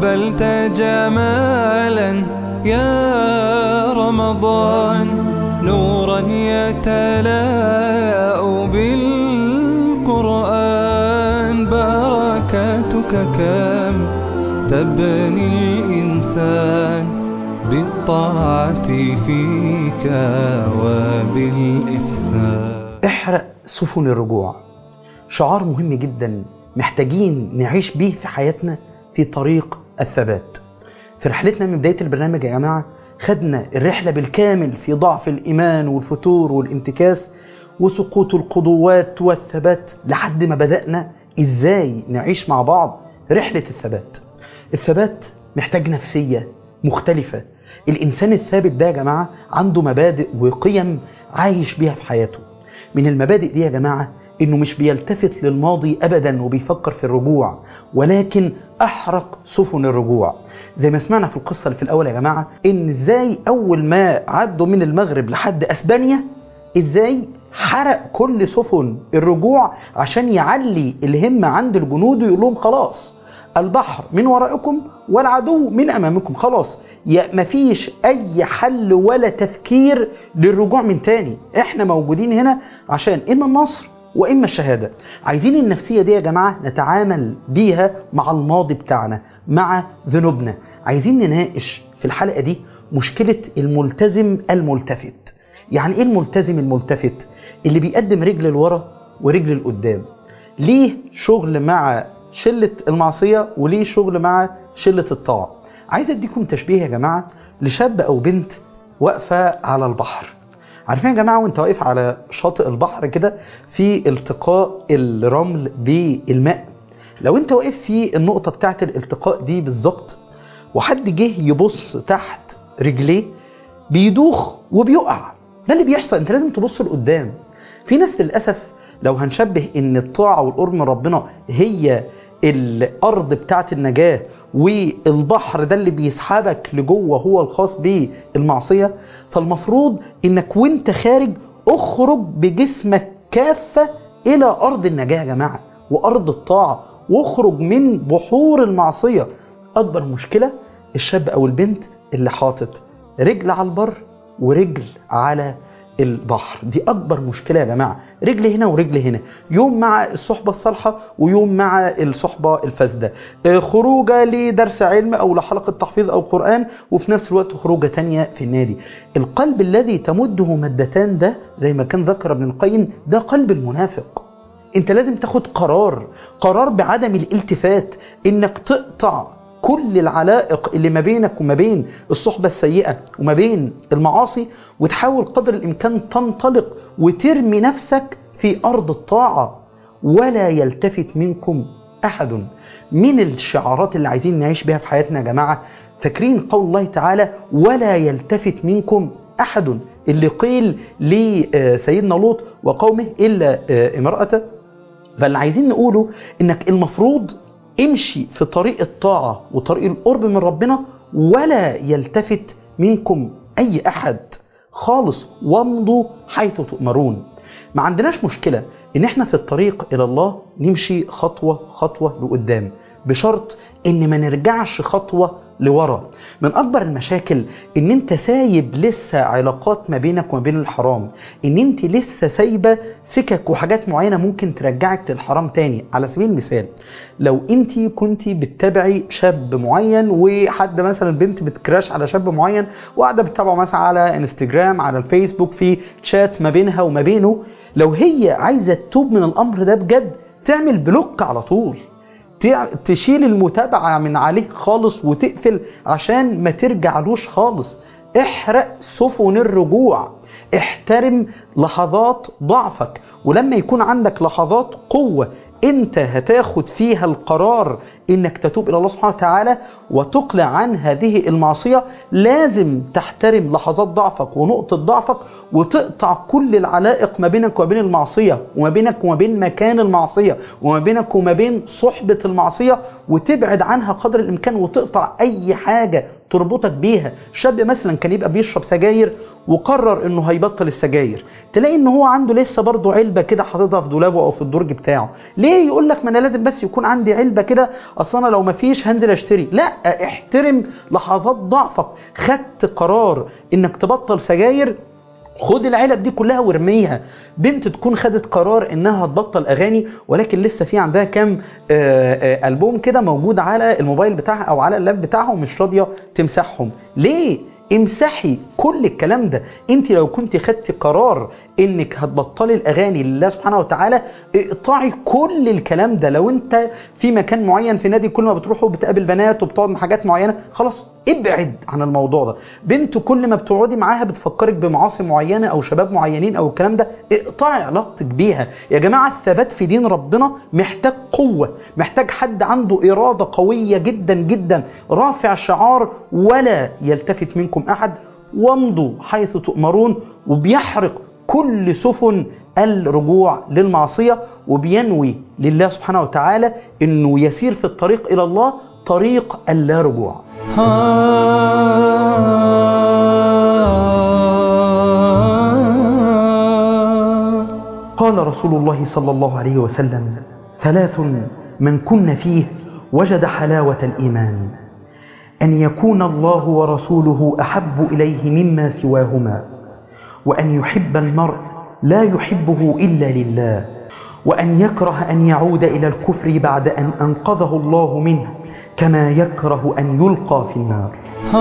أقبلت جمالا يا رمضان نورا يتلاء بالقرآن بركاتك كم تبني الإنسان بالطاعة فيك وبالإحسان احرق سفن الرجوع شعار مهم جدا محتاجين نعيش بيه في حياتنا في طريق الثبات في رحلتنا من بداية البرنامج يا جماعة خدنا الرحلة بالكامل في ضعف الإيمان والفتور والانتكاس وسقوط القدوات والثبات لحد ما بدأنا إزاي نعيش مع بعض رحلة الثبات الثبات محتاج نفسية مختلفة الإنسان الثابت ده يا جماعة عنده مبادئ وقيم عايش بيها في حياته من المبادئ دي يا جماعة انه مش بيلتفت للماضي ابدا وبيفكر في الرجوع ولكن احرق سفن الرجوع زي ما سمعنا في القصة اللي في الاول يا جماعة ان ازاي اول ما عدوا من المغرب لحد اسبانيا ازاي حرق كل سفن الرجوع عشان يعلي الهمة عند الجنود ويقول لهم خلاص البحر من ورائكم والعدو من امامكم خلاص يا مفيش اي حل ولا تفكير للرجوع من تاني احنا موجودين هنا عشان اما النصر واما الشهاده عايزين النفسيه دي يا جماعه نتعامل بيها مع الماضي بتاعنا مع ذنوبنا عايزين نناقش في الحلقه دي مشكله الملتزم الملتفت يعني ايه الملتزم الملتفت اللي بيقدم رجل لورا ورجل لقدام ليه شغل مع شله المعصيه وليه شغل مع شله الطاعه عايز اديكم تشبيه يا جماعه لشاب او بنت واقفه على البحر عارفين يا جماعه وانت واقف على شاطئ البحر كده في التقاء الرمل بالماء لو انت واقف في النقطه بتاعه الالتقاء دي بالظبط وحد جه يبص تحت رجليه بيدوخ وبيقع ده اللي بيحصل انت لازم تبص لقدام في ناس للاسف لو هنشبه ان الطاعه والقرب من ربنا هي الارض بتاعه النجاه والبحر ده اللي بيسحبك لجوه هو الخاص بالمعصيه فالمفروض انك وانت خارج اخرج بجسمك كافه الى ارض النجاه يا جماعه وارض الطاعه واخرج من بحور المعصيه اكبر مشكله الشاب او البنت اللي حاطط رجل على البر ورجل على البحر دي اكبر مشكله يا جماعه رجل هنا ورجل هنا يوم مع الصحبه الصالحه ويوم مع الصحبه الفاسده خروجه لدرس علم او لحلقه تحفيظ او قران وفي نفس الوقت خروجه تانية في النادي القلب الذي تمده مدتان ده زي ما كان ذكر ابن القيم ده قلب المنافق انت لازم تاخد قرار قرار بعدم الالتفات انك تقطع كل العلائق اللي ما بينك وما بين الصحبة السيئة وما بين المعاصي وتحاول قدر الإمكان تنطلق وترمي نفسك في أرض الطاعة ولا يلتفت منكم أحد من الشعارات اللي عايزين نعيش بها في حياتنا يا جماعة فاكرين قول الله تعالى ولا يلتفت منكم أحد اللي قيل لسيدنا لوط وقومه إلا امرأته فاللي عايزين نقوله إنك المفروض امشي في طريق الطاعة وطريق القرب من ربنا ولا يلتفت منكم أي أحد خالص وامضوا حيث تؤمرون ما عندناش مشكلة إن احنا في الطريق إلى الله نمشي خطوة خطوة لقدام بشرط إن ما نرجعش خطوة لورا من اكبر المشاكل ان انت سايب لسه علاقات ما بينك وما بين الحرام ان انت لسه سايبه سكك وحاجات معينه ممكن ترجعك للحرام تاني على سبيل المثال لو انت كنت بتتابعي شاب معين وحد مثلا بنت بتكراش على شاب معين وقاعده بتتابعه مثلا على انستجرام على الفيسبوك في تشات ما بينها وما بينه لو هي عايزه تتوب من الامر ده بجد تعمل بلوك على طول تشيل المتابعة من عليه خالص وتقفل عشان ما ترجعلوش خالص احرق سفن الرجوع احترم لحظات ضعفك ولما يكون عندك لحظات قوة انت هتاخد فيها القرار انك تتوب الى الله سبحانه وتعالى وتقلع عن هذه المعصية لازم تحترم لحظات ضعفك ونقطة ضعفك وتقطع كل العلائق ما بينك وما بين المعصية وما بينك وما بين مكان المعصية وما بينك وما بين صحبة المعصية وتبعد عنها قدر الامكان وتقطع اي حاجة تربطك بيها شاب مثلا كان يبقى بيشرب سجاير وقرر انه هيبطل السجاير تلاقي ان هو عنده لسه برضه علبه كده حاططها في دولابه او في الدرج بتاعه ليه يقول لك ما انا لازم بس يكون عندي علبه كده اصل انا لو ما فيش هنزل اشتري لا احترم لحظات ضعفك خدت قرار انك تبطل سجاير خد العلب دي كلها وارميها بنت تكون خدت قرار انها هتبطل اغاني ولكن لسه في عندها كام آه، آه، البوم كده موجود على الموبايل بتاعها او على اللاب بتاعها ومش راضيه تمسحهم ليه امسحي كل الكلام ده انت لو كنت خدتي قرار انك هتبطلي الاغاني لله سبحانه وتعالى اقطعي كل الكلام ده لو انت في مكان معين في نادي كل ما بتروحوا بتقابل بنات وبتقعد مع حاجات معينه خلاص ابعد عن الموضوع ده بنت كل ما بتقعدي معاها بتفكرك بمعاصي معينه او شباب معينين او الكلام ده اقطعي علاقتك بيها يا جماعه الثبات في دين ربنا محتاج قوه محتاج حد عنده اراده قويه جدا جدا رافع شعار ولا يلتفت منكم احد وامضوا حيث تؤمرون وبيحرق كل سفن الرجوع للمعصيه وبينوي لله سبحانه وتعالى انه يسير في الطريق الى الله طريق اللا رجوع قال رسول الله صلى الله عليه وسلم ثلاث من كن فيه وجد حلاوة الإيمان أن يكون الله ورسوله أحب إليه مما سواهما وأن يحب المرء لا يحبه إلا لله وأن يكره أن يعود إلى الكفر بعد أن أنقذه الله منه كما يكره أن يلقى في النار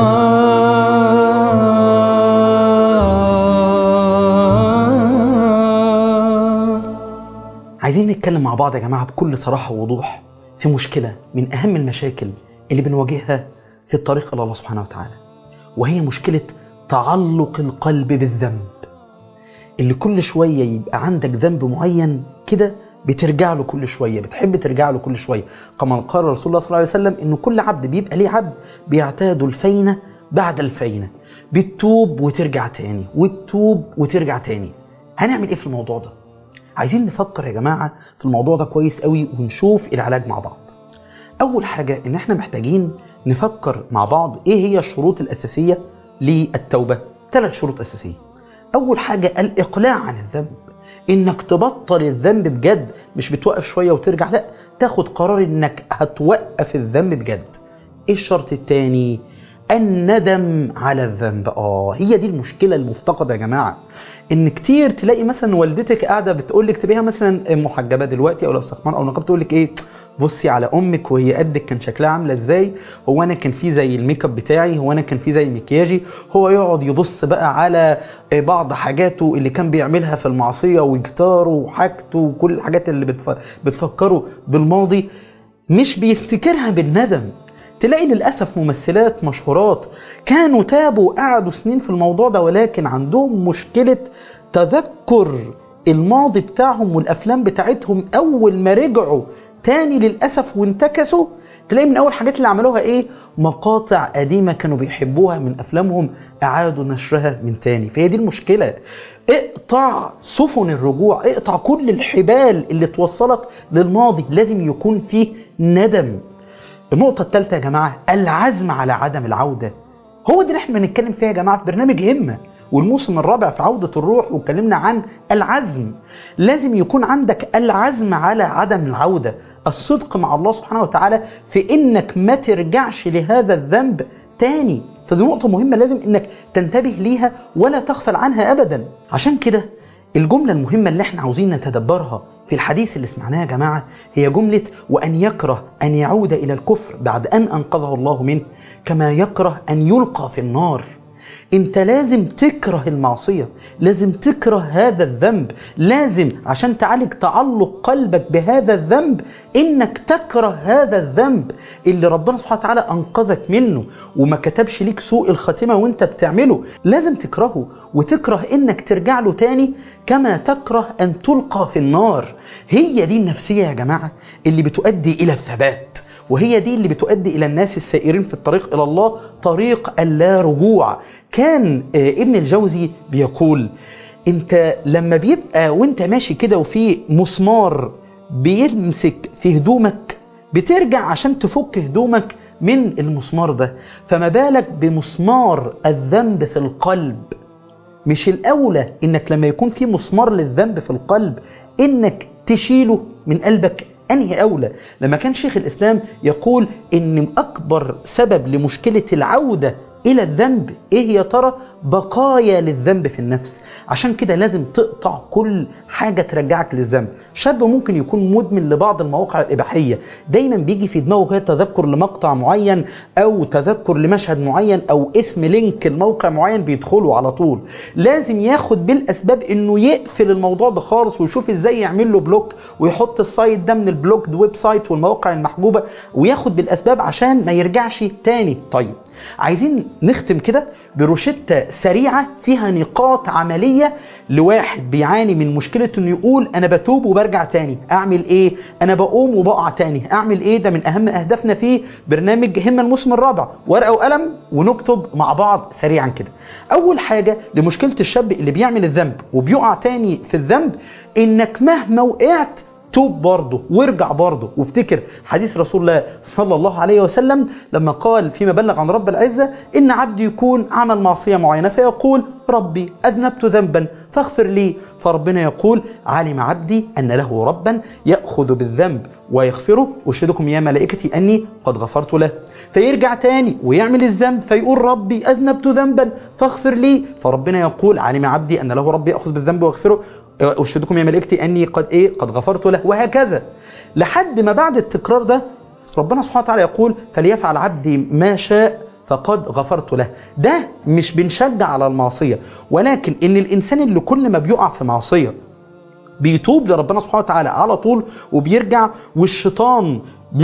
عايزين نتكلم مع بعض يا جماعة بكل صراحة ووضوح في مشكلة من أهم المشاكل اللي بنواجهها في الطريق إلى الله سبحانه وتعالى وهي مشكلة تعلق القلب بالذنب اللي كل شوية يبقى عندك ذنب معين كده بترجع له كل شوية بتحب ترجع له كل شوية كما قال رسول الله صلى الله عليه وسلم إن كل عبد بيبقى ليه عبد بيعتاد الفينة بعد الفينة بتتوب وترجع تاني وتتوب وترجع تاني هنعمل ايه في الموضوع ده عايزين نفكر يا جماعة في الموضوع ده كويس قوي ونشوف العلاج مع بعض اول حاجة ان احنا محتاجين نفكر مع بعض ايه هي الشروط الاساسية للتوبة ثلاث شروط اساسية اول حاجة الاقلاع عن الذنب انك تبطل الذنب بجد مش بتوقف شوية وترجع لا تاخد قرار انك هتوقف الذنب بجد ايه الشرط التاني الندم على الذنب اه هي دي المشكله المفتقده يا جماعه ان كتير تلاقي مثلا والدتك قاعده بتقول لك تبقيها مثلا محجبه دلوقتي او لابسه خمار او نقاب تقول لك ايه بصي على امك وهي قدك كان شكلها عامله ازاي هو انا كان في زي الميك اب بتاعي هو انا كان في زي مكياجي هو يقعد يبص بقى على بعض حاجاته اللي كان بيعملها في المعصيه وجتاره وحاجته وكل الحاجات اللي بتف... بتفكره بالماضي مش بيفتكرها بالندم تلاقي للأسف ممثلات مشهورات كانوا تابوا قعدوا سنين في الموضوع ده ولكن عندهم مشكلة تذكر الماضي بتاعهم والأفلام بتاعتهم أول ما رجعوا تاني للأسف وانتكسوا تلاقي من أول حاجات اللي عملوها إيه مقاطع قديمة كانوا بيحبوها من أفلامهم أعادوا نشرها من تاني فهي دي المشكلة اقطع سفن الرجوع اقطع كل الحبال اللي توصلك للماضي لازم يكون فيه ندم النقطة الثالثة يا جماعة العزم على عدم العودة هو دي اللي احنا بنتكلم فيها يا جماعة في برنامج همة والموسم الرابع في عودة الروح واتكلمنا عن العزم لازم يكون عندك العزم على عدم العودة الصدق مع الله سبحانه وتعالى في انك ما ترجعش لهذا الذنب تاني فدي نقطة مهمة لازم انك تنتبه ليها ولا تغفل عنها ابدا عشان كده الجملة المهمة اللي احنا عاوزين نتدبرها في الحديث اللي سمعناه يا جماعة هي جملة وأن يكره أن يعود إلى الكفر بعد أن أنقذه الله منه كما يكره أن يلقى في النار انت لازم تكره المعصية لازم تكره هذا الذنب لازم عشان تعالج تعلق قلبك بهذا الذنب انك تكره هذا الذنب اللي ربنا سبحانه وتعالى انقذك منه وما كتبش ليك سوء الخاتمة وانت بتعمله لازم تكرهه وتكره انك ترجع له تاني كما تكره ان تلقى في النار هي دي النفسية يا جماعة اللي بتؤدي الى الثبات وهي دي اللي بتؤدي إلى الناس السائرين في الطريق إلى الله طريق اللا رجوع كان ابن الجوزي بيقول انت لما بيبقى وانت ماشي كده وفي مسمار بيمسك في هدومك بترجع عشان تفك هدومك من المسمار ده فما بالك بمسمار الذنب في القلب مش الأولى إنك لما يكون في مسمار للذنب في القلب إنك تشيله من قلبك أنهي أولى لما كان شيخ الإسلام يقول إن أكبر سبب لمشكلة العودة إلى الذنب إيه يا ترى بقايا للذنب في النفس عشان كده لازم تقطع كل حاجة ترجعك للذنب شاب ممكن يكون مدمن لبعض المواقع الإباحية دايما بيجي في دماغه كده تذكر لمقطع معين أو تذكر لمشهد معين أو اسم لينك الموقع معين بيدخله على طول لازم ياخد بالأسباب إنه يقفل الموضوع ده خالص ويشوف إزاي يعمل له بلوك ويحط السايت ده من البلوك ويب سايت والمواقع المحجوبة وياخد بالأسباب عشان ما يرجعش تاني طيب عايزين نختم كده بروشتة سريعة فيها نقاط عملية لواحد بيعاني من مشكلة انه يقول انا بتوب وبرجع تاني اعمل ايه انا بقوم وبقع تاني اعمل ايه ده من اهم اهدافنا في برنامج همة الموسم الرابع ورقة وقلم ونكتب مع بعض سريعا كده اول حاجة لمشكلة الشاب اللي بيعمل الذنب وبيقع تاني في الذنب انك مهما وقعت توب برضه وارجع برضه وافتكر حديث رسول الله صلى الله عليه وسلم لما قال فيما بلغ عن رب العزة إن عبدي يكون عمل معصية معينة فيقول ربي أذنبت ذنبا فاغفر لي فربنا يقول علم عبدي أن له ربا يأخذ بالذنب ويغفره أشهدكم يا ملائكتي أني قد غفرت له فيرجع تاني ويعمل الذنب فيقول ربي أذنبت ذنبا فاغفر لي فربنا يقول علم عبدي أن له ربي يأخذ بالذنب ويغفره أشهدكم يا ملائكتي أني قد إيه قد غفرت له وهكذا لحد ما بعد التكرار ده ربنا سبحانه وتعالى يقول فليفعل عبدي ما شاء فقد غفرت له ده مش بنشجع على المعصية ولكن ان الانسان اللي كل ما بيقع في معصية بيتوب لربنا سبحانه وتعالى على طول وبيرجع والشيطان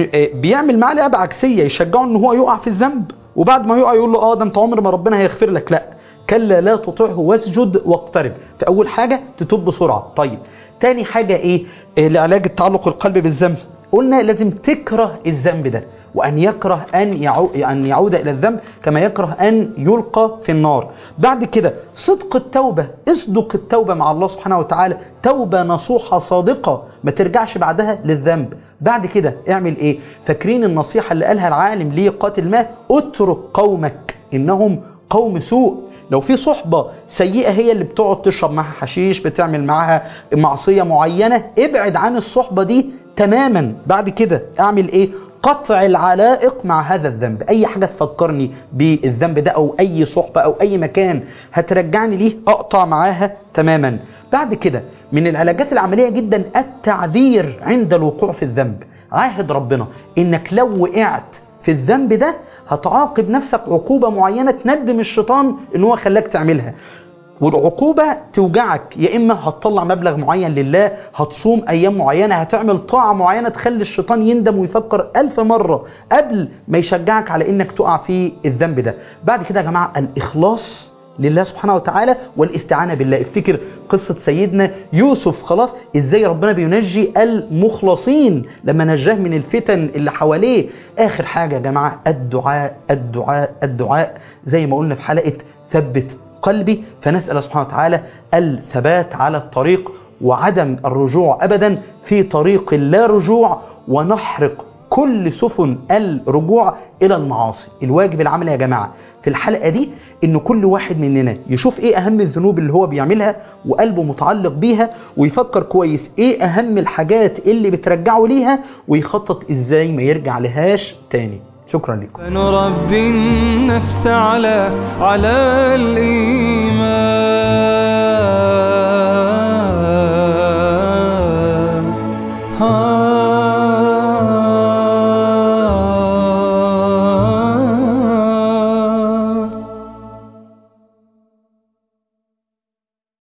بيعمل معاه لعبة عكسية يشجعه ان هو يقع في الذنب وبعد ما يقع يقول له اه ده انت عمر ما ربنا هيغفر لك لا كلا لا تطعه واسجد واقترب فاول حاجة تتوب بسرعة طيب تاني حاجة ايه آه لعلاج التعلق القلب بالذنب قلنا لازم تكره الذنب ده وأن يكره أن يعود, أن يعود إلى الذنب كما يكره أن يلقى في النار بعد كده صدق التوبة اصدق التوبة مع الله سبحانه وتعالى توبة نصوحة صادقة ما ترجعش بعدها للذنب بعد كده اعمل ايه فاكرين النصيحة اللي قالها العالم ليه قاتل ما اترك قومك إنهم قوم سوء لو في صحبة سيئة هي اللي بتقعد تشرب معها حشيش بتعمل معها معصية معينة ابعد عن الصحبة دي تماما بعد كده اعمل ايه قطع العلائق مع هذا الذنب اي حاجة تفكرني بالذنب ده او اي صحبة او اي مكان هترجعني ليه اقطع معاها تماما بعد كده من العلاجات العملية جدا التعذير عند الوقوع في الذنب عاهد ربنا انك لو وقعت في الذنب ده هتعاقب نفسك عقوبة معينة تندم الشيطان ان هو خلاك تعملها والعقوبة توجعك يا إما هتطلع مبلغ معين لله هتصوم أيام معينة هتعمل طاعة معينة تخلي الشيطان يندم ويفكر ألف مرة قبل ما يشجعك على إنك تقع في الذنب ده بعد كده يا جماعة الإخلاص لله سبحانه وتعالى والاستعانة بالله افتكر قصة سيدنا يوسف خلاص ازاي ربنا بينجي المخلصين لما نجاه من الفتن اللي حواليه اخر حاجة يا جماعة الدعاء الدعاء الدعاء زي ما قلنا في حلقة ثبت قلبي فنسأل سبحانه وتعالى الثبات على الطريق وعدم الرجوع أبدا في طريق لا رجوع ونحرق كل سفن الرجوع إلى المعاصي الواجب العمل يا جماعة في الحلقة دي إن كل واحد مننا يشوف إيه أهم الذنوب اللي هو بيعملها وقلبه متعلق بيها ويفكر كويس إيه أهم الحاجات اللي بترجعه ليها ويخطط إزاي ما يرجع لهاش تاني شكرا لكم فنربي النفس على على الإيمان